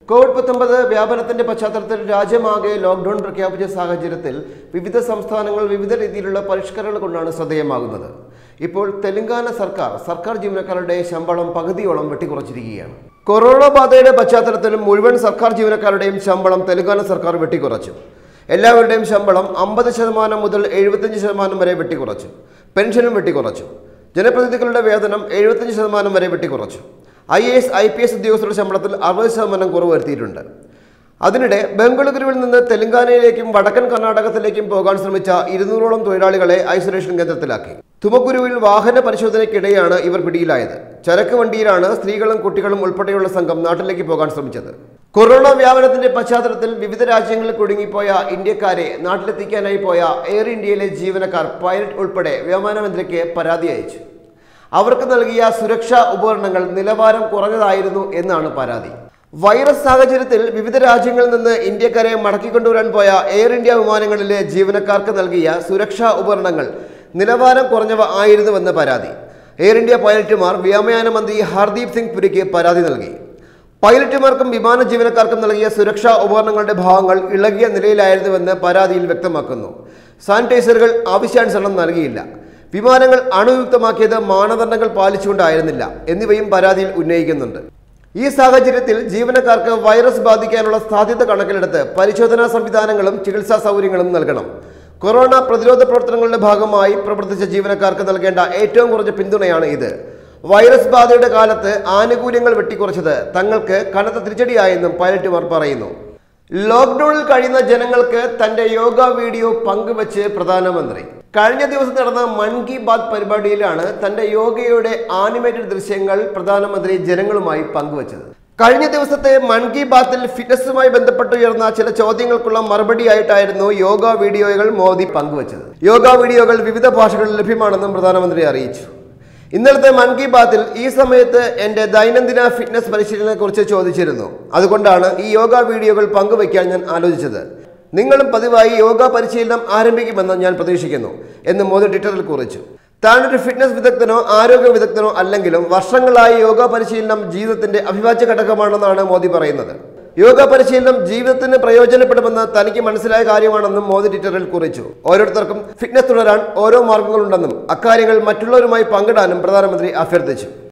Covid പത്തൊമ്പത് വ്യാപനത്തിന്റെ പശ്ചാത്തലത്തിൽ രാജ്യമാകെ ലോക്ക്ഡൌൺ പ്രഖ്യാപിച്ച സാഹചര്യത്തിൽ വിവിധ സംസ്ഥാനങ്ങൾ വിവിധ രീതിയിലുള്ള പരിഷ്കരണങ്ങൾ കൊണ്ടാണ് ശ്രദ്ധേയമാകുന്നത് ഇപ്പോൾ തെലങ്കാന സർക്കാർ സർക്കാർ ജീവനക്കാരുടെ ശമ്പളം പകുതിയോളം വെട്ടിക്കുറച്ചിരിക്കുകയാണ് കൊറോണ ബാധയുടെ പശ്ചാത്തലത്തിലും മുഴുവൻ സർക്കാർ ജീവനക്കാരുടെയും ശമ്പളം തെലങ്കാന സർക്കാർ വെട്ടിക്കുറച്ചു എല്ലാവരുടെയും ശമ്പളം അമ്പത് ശതമാനം മുതൽ എഴുപത്തഞ്ച് ശതമാനം വരെ വെട്ടിക്കുറച്ചു പെൻഷനും വെട്ടിക്കുറച്ചു ജനപ്രതിനിധികളുടെ വേതനം എഴുപത്തഞ്ച് ശതമാനം വരെ വെട്ടിക്കുറച്ചു I A S I P S ഉദ്യോഗസ്ഥരുടെ ശമ്പളത്തിൽ അറുപത് ശതമാനം കുറവ് വരുത്തിയിട്ടുണ്ട് അതിനിടെ ബംഗളൂരുവിൽ നിന്ന് തെലങ്കാനയിലേക്കും വടക്കൻ കർണാടകത്തിലേക്കും പോകാൻ ശ്രമിച്ച ഇരുന്നൂറോളം തൊഴിലാളികളെ ഐസൊലേഷൻ കേന്ദ്രത്തിലാക്കി തുമക്കുരുവിൽ വാഹന പരിശോധനയ്ക്കിടെയാണ് ഇവർ പിടിയിലായത് ചരക്ക് വണ്ടിയിലാണ് സ്ത്രീകളും കുട്ടികളും ഉൾപ്പെടെയുള്ള സംഘം നാട്ടിലേക്ക് പോകാൻ ശ്രമിച്ചത് കൊറോണ വ്യാപനത്തിന്റെ പശ്ചാത്തലത്തിൽ വിവിധ രാജ്യങ്ങളിൽ കുടുങ്ങിപ്പോയ ഇന്ത്യക്കാരെ നാട്ടിലെത്തിക്കാനായി പോയ എയർ ഇന്ത്യയിലെ ജീവനക്കാർ പൈലറ്റ് ഉൾപ്പെടെ വ്യോമയാനമന്ത്രിക്ക് പരാതി അയച്ചു അവർക്ക് നൽകിയ സുരക്ഷാ ഉപകരണങ്ങൾ നിലവാരം കുറഞ്ഞതായിരുന്നു എന്നാണ് പരാതി വൈറസ് സാഹചര്യത്തിൽ വിവിധ രാജ്യങ്ങളിൽ നിന്ന് ഇന്ത്യക്കാരെ മടക്കിക്കൊണ്ടുവരാൻ പോയ എയർ ഇന്ത്യ വിമാനങ്ങളിലെ ജീവനക്കാർക്ക് നൽകിയ സുരക്ഷാ ഉപകരണങ്ങൾ നിലവാരം കുറഞ്ഞവ ആയിരുന്നുവെന്ന് പരാതി എയർ ഇന്ത്യ പൈലറ്റുമാർ വ്യോമയാന മന്ത്രി ഹർദീപ് സിംഗ് പുരിക്ക് പരാതി നൽകി പൈലറ്റുമാർക്കും വിമാന ജീവനക്കാർക്കും നൽകിയ സുരക്ഷാ ഉപകരണങ്ങളുടെ ഭാഗങ്ങൾ ഇളകിയ നിലയിലായിരുന്നുവെന്ന് പരാതിയിൽ വ്യക്തമാക്കുന്നു സാനിറ്റൈസറുകൾ ആവശ്യാനുസരണം നൽകിയില്ല വിമാനങ്ങൾ അണുയുക്തമാക്കിയത് മാനദണ്ഡങ്ങൾ പാലിച്ചുകൊണ്ടായിരുന്നില്ല എന്നിവയും പരാതിയിൽ ഉന്നയിക്കുന്നുണ്ട് ഈ സാഹചര്യത്തിൽ ജീവനക്കാർക്ക് വൈറസ് ബാധിക്കാനുള്ള സാധ്യത കണക്കിലെടുത്ത് പരിശോധനാ സംവിധാനങ്ങളും ചികിത്സാ സൗകര്യങ്ങളും നൽകണം കൊറോണ പ്രതിരോധ പ്രവർത്തനങ്ങളുടെ ഭാഗമായി പ്രവർത്തിച്ച ജീവനക്കാർക്ക് നൽകേണ്ട ഏറ്റവും കുറഞ്ഞ പിന്തുണയാണ് ഇത് വൈറസ് ബാധയുടെ കാലത്ത് ആനുകൂല്യങ്ങൾ വെട്ടിക്കുറച്ചത് തങ്ങൾക്ക് കനത്ത തിരിച്ചടിയായെന്നും പൈലറ്റുമാർ പറയുന്നു ലോക്ക്ഡൌണിൽ കഴിയുന്ന ജനങ്ങൾക്ക് തന്റെ യോഗ വീഡിയോ പങ്കുവച്ച് പ്രധാനമന്ത്രി കഴിഞ്ഞ ദിവസം നടന്ന മൻ കി ബാത് പരിപാടിയിലാണ് തന്റെ യോഗയുടെ ആനിമേറ്റഡ് ദൃശ്യങ്ങൾ പ്രധാനമന്ത്രി ജനങ്ങളുമായി പങ്കുവച്ചത് കഴിഞ്ഞ ദിവസത്തെ മൻ കി ബാത്തിൽ ഫിറ്റ്നസുമായി ബന്ധപ്പെട്ടുയർന്ന ചില ചോദ്യങ്ങൾക്കുള്ള മറുപടിയായിട്ടായിരുന്നു യോഗ വീഡിയോകൾ മോദി പങ്കുവച്ചത് യോഗ വീഡിയോകൾ വിവിധ ഭാഷകളിൽ ലഭ്യമാണെന്നും പ്രധാനമന്ത്രി അറിയിച്ചു ഇന്നലത്തെ മൻ കി ബാത്തിൽ ഈ സമയത്ത് എൻ്റെ ദൈനംദിന ഫിറ്റ്നസ് പരിശീലനത്തെക്കുറിച്ച് ചോദിച്ചിരുന്നു അതുകൊണ്ടാണ് ഈ യോഗ വീഡിയോകൾ പങ്കുവയ്ക്കാൻ ഞാൻ ആലോചിച്ചത് നിങ്ങളും പതിവായി യോഗ പരിശീലനം ആരംഭിക്കുമെന്ന് ഞാൻ പ്രതീക്ഷിക്കുന്നു എന്ന് മോദി ട്വിറ്ററിൽ കുറിച്ചു താനൊരു ഫിറ്റ്നസ് വിദഗ്ധനോ ആരോഗ്യ വിദഗ്ധനോ അല്ലെങ്കിലും വർഷങ്ങളായി യോഗ പരിശീലനം ജീവിതത്തിന്റെ അവിഭാജ്യ ഘടകമാണെന്നാണ് മോദി പറയുന്നത് യോഗ പരിശീലനം ജീവിതത്തിന് പ്രയോജനപ്പെടുമെന്ന് തനിക്ക് മനസ്സിലായ കാര്യമാണെന്നും മോദി ട്വിറ്ററിൽ കുറിച്ചു ഓരോരുത്തർക്കും ഫിറ്റ്നസ് തുടരാൻ ഓരോ മാർഗങ്ങളുണ്ടെന്നും അക്കാര്യങ്ങൾ മറ്റുള്ളവരുമായി പങ്കിടാനും പ്രധാനമന്ത്രി അഭ്യർത്ഥിച്ചു